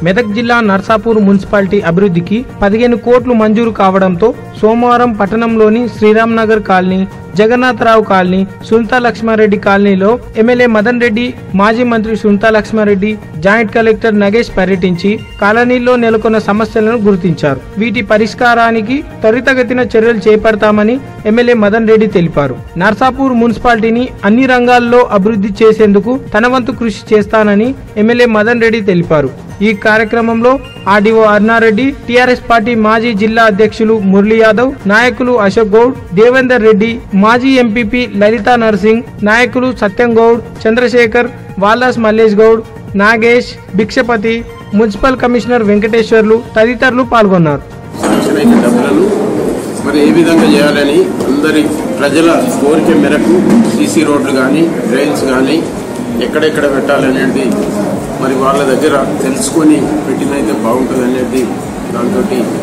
మెదక్ జిల్లా నర్సాపూర్ మున్సిపాలిటీ అభివృద్ధికి పదిహేను కోట్లు మంజూరు కావడంతో సోమవారం పట్టణంలోని శ్రీరామ్ నగర్ కాలనీ జగన్నాథరావు కాలనీ సునీతా లక్ష్మారెడ్డి కాలనీలో ఎమ్మెల్యే మదన్ రెడ్డి మాజీ మంత్రి సునీతా లక్ష్మారెడ్డి జాయింట్ కలెక్టర్ నగేష్ పర్యటించి కాలనీల్లో నెలకొన్న సమస్యలను గుర్తించారు వీటి పరిష్కారానికి త్వరితగతిన చర్యలు చేపడతామని ఎమ్మెల్యే మదన్ రెడ్డి తెలిపారు నర్సాపూర్ మున్సిపాలిటీని అన్ని రంగాల్లో అభివృద్ధి చేసేందుకు తన వంతు కృషి చేస్తానని ఎమ్మెల్యే మదన్ రెడ్డి తెలిపారు ఈ కార్యక్రమంలో ఆర్డీఓ అరుణారెడ్డి టీఆర్ఎస్ పార్టీ మాజీ జిల్లా అధ్యక్షులు మురళీ యాదవ్ నాయకులు అశోక్ గౌడ్ దేవేందర్ రెడ్డి మాజీ ఎంపీపీ లలితా నర్సింగ్ నాయకులు సత్యం గౌడ్ చంద్రశేఖర్ వాల్లాస్ మల్లేష్ గౌడ్ నాగేష్ భిక్షపతి మున్సిపల్ కమిషనర్ వెంకటేశ్వర్లు తదితరులు పాల్గొన్నారు శాంక్షన్ అయిన డబ్బులను మరి ఏ విధంగా చేయాలని అందరి ప్రజల కోరిక మేరకు సీసీ రోడ్లు కానీ డ్రైన్స్ కానీ ఎక్కడెక్కడ పెట్టాలనేది మరి వాళ్ళ దగ్గర తెలుసుకొని పెట్టినైతే బాగుంటుంది అనేది దాంతో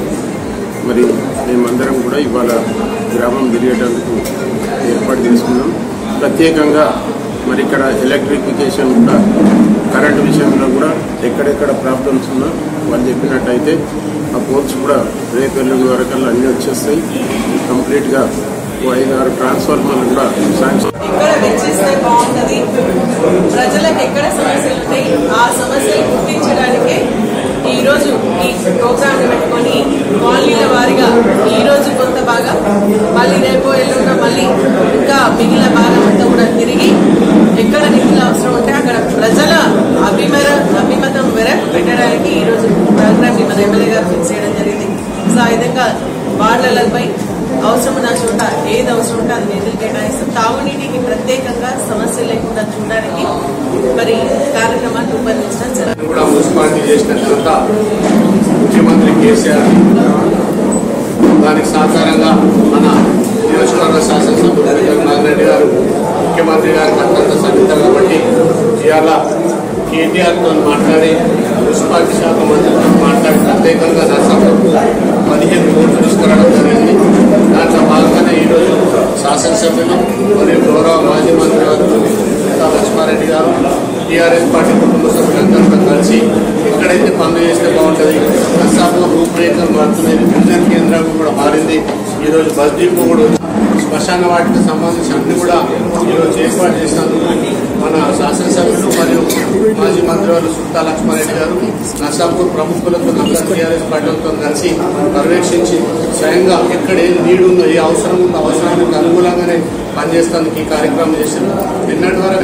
మరి మేమందరం కూడా ఇవాళ గ్రామం తిరిగేటందుకు ఏర్పాటు చేసుకున్నాం ప్రత్యేకంగా మరి ఇక్కడ ఎలక్ట్రిఫికేషన్ కూడా కరెంటు విషయంలో కూడా ఎక్కడెక్కడ ప్రాబ్లమ్స్ ఉన్నా వాళ్ళు చెప్పినట్టయితే ఆ పోల్స్ కూడా రేపు ఎల్లుండి వరకల్లా అన్నీ వచ్చేస్తాయి కంప్లీట్గా ఓ ఐదు ఆరు ట్రాన్స్ఫార్మర్లు కూడా శాంక్షన్ ఎక్కడ వెచ్చిస్తే బాగుంటది ప్రజలకు ఎక్కడ సమస్యలు ఉన్నాయి ఆ సమస్యలు గుర్తించడానికే ఈ రోజు ఈ ప్రోగ్రామ్ పెట్టుకొని కాలనీల వారిగా ఈ రోజు కొంత భాగం మళ్ళీ రేపు ఎల్లుండ మళ్ళీ ఇంకా మిగిలిన భాగం అంతా కూడా తిరిగి ఎక్కడ నిధులు అవసరం ఉంటే అక్కడ ప్రజల అభిమర అభిమతం మేరకు పెట్టడానికి ఈ రోజు ప్రోగ్రామ్ ని మన ఎమ్మెల్యే గారు ఫిక్స్ చేయడం జరిగింది సో ఆ విధంగా వార్డులపై అవసరం ఉన్న చోట ఏది అవసరం ఉంటే అది నిధులు కేటాయిస్తాం తాగునీటికి ప్రత్యేకంగా సమస్యలు లేకుండా చూడడానికి మరి కార్యక్రమాన్ని రూపొందించడం జరిగింది కూడా మున్సిపాలిటీ చేసిన ఘనత ముఖ్యమంత్రి కేసీఆర్ దానికి సహకారంగా మన నియోజకవర్గ శాసనసభ్యులు జగన్మోహన్ రెడ్డి గారు ముఖ్యమంత్రి గారికి అత్యంత సన్నిహితం కాబట్టి ఇవాళ కేటీఆర్తో మాట్లాడి మున్సిపాలిటీ శాఖ మంత్రితో మాట్లాడి ప్రత్యేకంగా నర్సాపూర్ పదిహేను కోట్లు తీసుకురావడం జరిగింది దాంట్లో భాగంగానే ఈరోజు శాసనసభ్యులు మరియు గౌరవ మాజీ మంత్రి గారు ఇంకా లక్ష్మారెడ్డి గారు టీఆర్ఎస్ పార్టీ కుటుంబ సభ్యులందరితో కలిసి ఎక్కడైతే పనులు చేస్తే బాగుంటుంది నర్సాపులో రూపురేఖలు మారుతున్నాయి విభజన కేంద్రాలు కూడా మారింది ఈరోజు బస్ డిపో కూడా ఉంది. శ్మశాన వాటికి సంబంధించి అన్ని కూడా ఈరోజు ఏర్పాటు చేసినందుకు మన శాసనసభ్యులు మరియు మాజీ మంత్రి వారు సుల్తా లక్ష్మారెడ్డి గారు నర్సాపూర్ ప్రముఖులతో అందరూ టీఆర్ఎస్ పార్టీలతో కలిసి పర్యవేక్షించి స్వయంగా ఎక్కడ ఏం నీడు ఉందో ఏ అవసరం ఉందో అవసరానికి అనుకూలంగానే పనిచేస్తానికి ఈ కార్యక్రమం చేశారు నిన్నటి వరకు